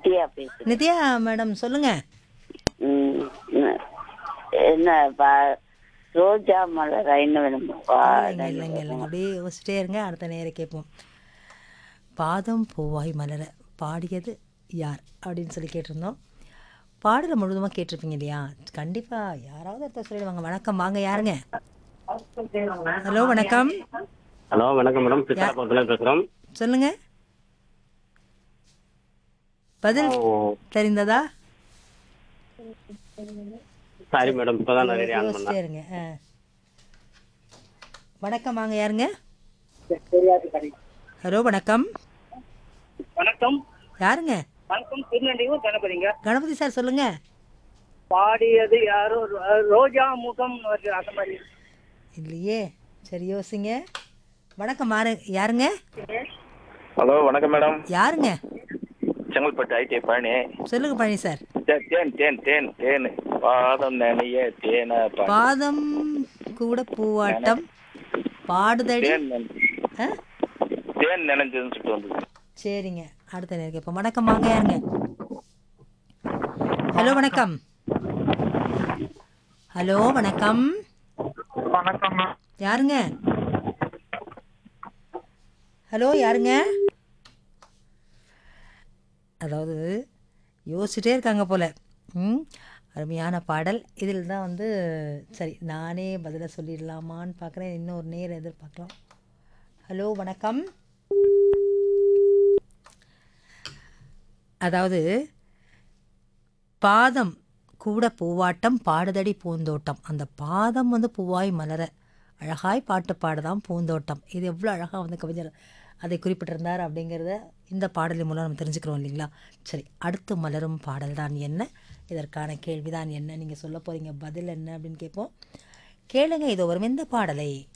நித்யா பேசுறேன் நித்யா மேடம் சொல்லுங்க ம், ம். என்ன பா- ரோஜா மலர் ஐந்து வேணும் இல்லைங்க இல்லைங்க இல்லைங்க அப்படியே யோசிச்சிட்டே இருங்க அடுத்த நேரம் கேட்போம் பாதம் பூவாய் மலர பாடியது யார் அப்படின்னு சொல்லி கேட்டிருந்தோம் பாடலை முழுவதுமாக கேட்டிருப்பீங்க இல்லையா கண்டிப்பாக யாராவது ஒருத்தர் சொல்லிடுவாங்க வணக்கம் வாங்க யாருங்க ஹலோ வணக்கம் ஹலோ வணக்கம் மேடம் பித்தாபுரத்துல பேசுறோம் சொல்லுங்க பதில் தெரிந்ததா சாரி மேடம் இப்பதான் நான் ரெடி ஆன் பண்ணேன் யோசிச்சிட்டே இருங்க ஆ. வணக்கம் வாங்க யாருங்க ஹலோ வணக்கம் வணக்கம் யாருங்க வணக்கம் திருநெல்வேலியும் கணபதிங்க கணபதி சார் சொல்லுங்க பாடியது யாரோ ரோ- ரோஜா முகம் வருது அந்த மாதிரி இல்லையே சரி யோசிங்க வணக்கம் மாறு யாருங்க ஹலோ வணக்கம் மேடம் யாருங்க செங்கல்பட்டு ஐடி பழனி சொல்லுங்க பழனி சார் தே- தேன் தேன் தேன் தேன் பாதம் நனைய தேன பா- பாதம் கூட பூவாட்டம் பாடுதடி தேன் நனை- ஆ? தேன் நினைஞ்சதுன்னு சொல்லிட்டு வந்தது சரிங்க அடுத்த நேரம் கேட்போம் வணக்கம் வாங்க யாருங்க ஹலோ வணக்கம் ஹலோ வணக்கம் வணக்கம் யாருங்க ஹலோ யாருங்க அதாவது யோசிச்சுட்டே இருக்காங்க போல ம் அருமையான பாடல் இதில் தான் வந்து சரி நானே பதிலை சொல்லிடலாமான்னு பார்க்குறேன் இன்னொரு நேரம் எதிர்பார்க்கலாம் ஹலோ வணக்கம் அதாவது பாதம் கூட பூவாட்டம் பாடுதடி பூந்தோட்டம் அந்த பாதம் வந்து பூவாய் மலர அழகாய் பாட்டு பாடுதான் பூந்தோட்டம் இது எவ்வளோ அழகாக வந்து கவிஞர் அதை குறிப்பிட்டிருந்தார் அப்படிங்கிறத இந்த பாடலின் மூலம் நம்ம தெரிஞ்சுக்கிறோம் இல்லைங்களா சரி அடுத்து மலரும் பாடல் தான் என்ன இதற்கான கேள்விதான் என்ன நீங்கள் சொல்ல போகிறீங்க பதில் என்ன அப்படின்னு கேட்போம் கேளுங்க இது வரும் இந்த பாடலை